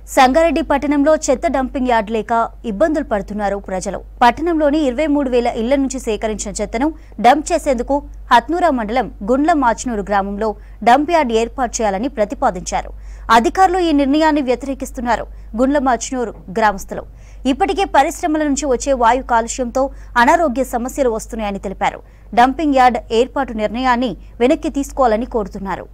సంగారెడ్డి పట్టణంలో చెత్త dumping yard లేక ఇబ్బందులు పడుతున్నారు ప్రజలు పట్టణంలోని ఇరవై మూడు వేల ఇళ్ల నుంచి సేకరించిన చెత్తను డంప్ చేసేందుకు హత్నూరా మండలం గుండ్ల మాచినూరు గ్రామంలో డంప్ యార్డ్ ఏర్పాటు చేయాలని ప్రతిపాదించారు అధికారులు ఈ నిర్ణయాన్ని వ్యతిరేకిస్తున్నారు గుండ్ల మాచినూరు గ్రామస్తులు ఇప్పటికే పరిశ్రమల నుంచి వచ్చే వాయు కాలుష్యంతో అనారోగ్య సమస్యలు వస్తున్నాయని తెలిపారు డంపింగ్ యార్డ్ ఏర్పాటు నిర్ణయాన్ని వెనక్కి తీసుకోవాలని కోరుతున్నారు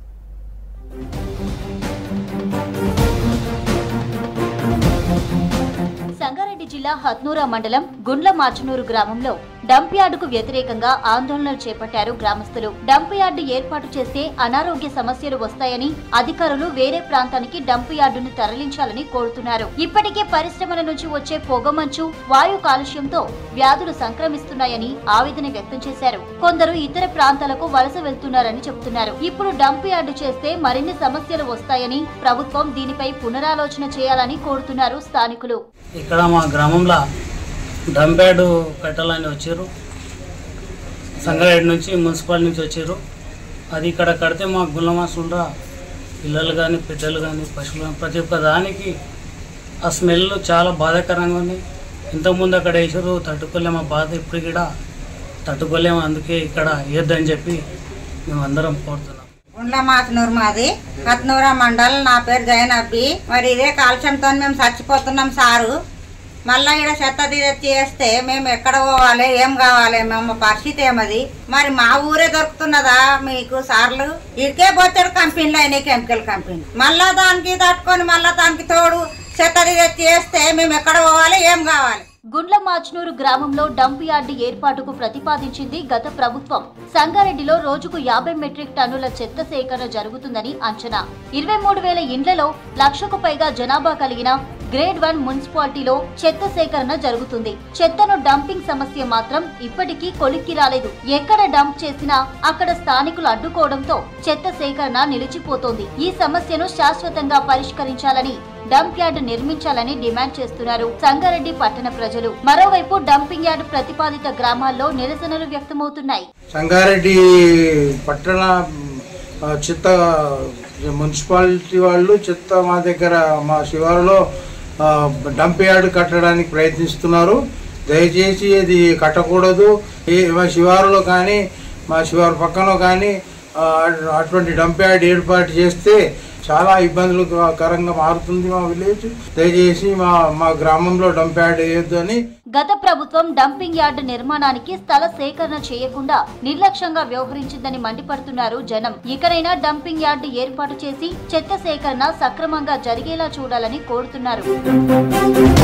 సంగారెడ్డి జిల్లా హత్నూరా మండలం గుండ్ల మార్చనూరు గ్రామంలో డంప్ యార్డుకు వ్యతిరేకంగా ఆందోళనలు చేపట్టారు గ్రామస్తులు డంప్ యార్డు ఏర్పాటు చేస్తే అనారోగ్య సమస్యలు వస్తాయని అధికారులు వేరే ప్రాంతానికి డంప్ యార్డును తరలించాలని కోరుతున్నారు ఇప్పటికే పరిశ్రమల నుంచి వచ్చే పొగమంచు వాయు కాలుష్యంతో వ్యాధులు సంక్రమిస్తున్నాయని ఆవేదన వ్యక్తం చేశారు కొందరు ఇతర ప్రాంతాలకు వలస వెళ్తున్నారని చెబుతున్నారు ఇప్పుడు డంప్ యార్డు చేస్తే మరిన్ని సమస్యలు వస్తాయని ప్రభుత్వం దీనిపై పునరాలోచన చేయాలని కోరుతున్నారు స్థానికులు ఇక్కడ మా గ్రామంలో డంప్యార్డు కట్టాలని వచ్చారు సంగారెడ్డి నుంచి మున్సిపాలిటీ నుంచి వచ్చారు అది ఇక్కడ కడితే మా గుల్లమాసుండ్ర పిల్లలు కానీ పెద్దలు కానీ పశువులు కానీ ప్రతి ఒక్క దానికి ఆ స్మెల్ చాలా బాధాకరంగా ఉంది ఇంతకుముందు అక్కడ వేసారు తట్టుకోలేము ఆ బాధ ఇప్పుడు కూడా తట్టుకోలేము అందుకే ఇక్కడ వేయొద్దని చెప్పి మేము అందరం కోరుతున్నాం గుండ్ల మాతనూరు మాది కత్నూరా మండల్ నా పేరు జైనబ్బి మరి ఇదే కాల్షంతో మేము చచ్చిపోతున్నాం సారు మళ్ళా ఇక్కడ చెత్త తెచ్చి చేస్తే మేము ఎక్కడ పోవాలి ఏం కావాలి మేము పరిస్థితి ఏమది మరి మా ఊరే దొరుకుతున్నదా మీకు సార్లు ఇడికే పోతాడు కంపెనీలు అయినాయి కెమికల్ కంపెనీ మళ్ళా దానికి తట్టుకొని మళ్ళా దానికి తోడు చెత్త తెచ్చి చేస్తే మేము ఎక్కడ పోవాలి ఏం కావాలి గుండ్ల మాచ్నూరు గ్రామంలో డంప్ యార్డు ఏర్పాటుకు ప్రతిపాదించింది గత ప్రభుత్వం సంగారెడ్డిలో రోజుకు యాభై మెట్రిక్ టన్నుల చెత్త సేకరణ జరుగుతుందని అంచనా ఇరవై మూడు వేల ఇండ్లలో లక్షకు పైగా జనాభా కలిగిన గ్రేడ్ వన్ మున్సిపాలిటీలో చెత్త సేకరణ జరుగుతుంది చెత్తను డంపింగ్ సమస్య మాత్రం ఇప్పటికీ కొలిక్కి రాలేదు ఎక్కడ డంప్ చేసినా అక్కడ స్థానికులు అడ్డుకోవడంతో చెత్త సేకరణ నిలిచిపోతోంది ఈ సమస్యను శాశ్వతంగా పరిష్కరించాలని డంప్ యార్డ్ నిర్మించాలని డిమాండ్ చేస్తున్నారు సంగారెడ్డి పట్టణ ప్రజలు మరోవైపు డంపింగ్ యార్డ్ ప్రతిపాదిత గ్రామాల్లో నిరసనలు వ్యక్తమవుతున్నాయి సంగారెడ్డి పట్టణ ఆ, చెత్త మున్సిపాలిటీ వాళ్ళు చెత్త మా దగ్గర మా శివారులో ఆ, డంప్ యార్డ్ కట్టడానికి ప్రయత్నిస్తున్నారు దయచేసి ఇది కట్టకూడదు ఏ మా శివారులో కానీ మా శివారు పక్కన కానీ ఆ, అటువంటి డంప్ యార్డ్ ఏర్పాటు చేస్తే చాలా ఇబ్బందులు కరంగా మారుతుంది మా విలేజ్ దయచేసి మా మా గ్రామంలో డంప్ యార్డ్ వేయొద్దు అని గత ప్రభుత్వం డంపింగ్ యార్డ్ నిర్మాణానికి స్థల సేకరణ చేయకుండా నిర్లక్ష్యంగా వ్యవహరించిందని మండిపడుతున్నారు జనం ఇకనైనా డంపింగ్ యార్డ్ ఏర్పాటు చేసి చెత్త సేకరణ సక్రమంగా జరిగేలా చూడాలని కోరుతున్నారు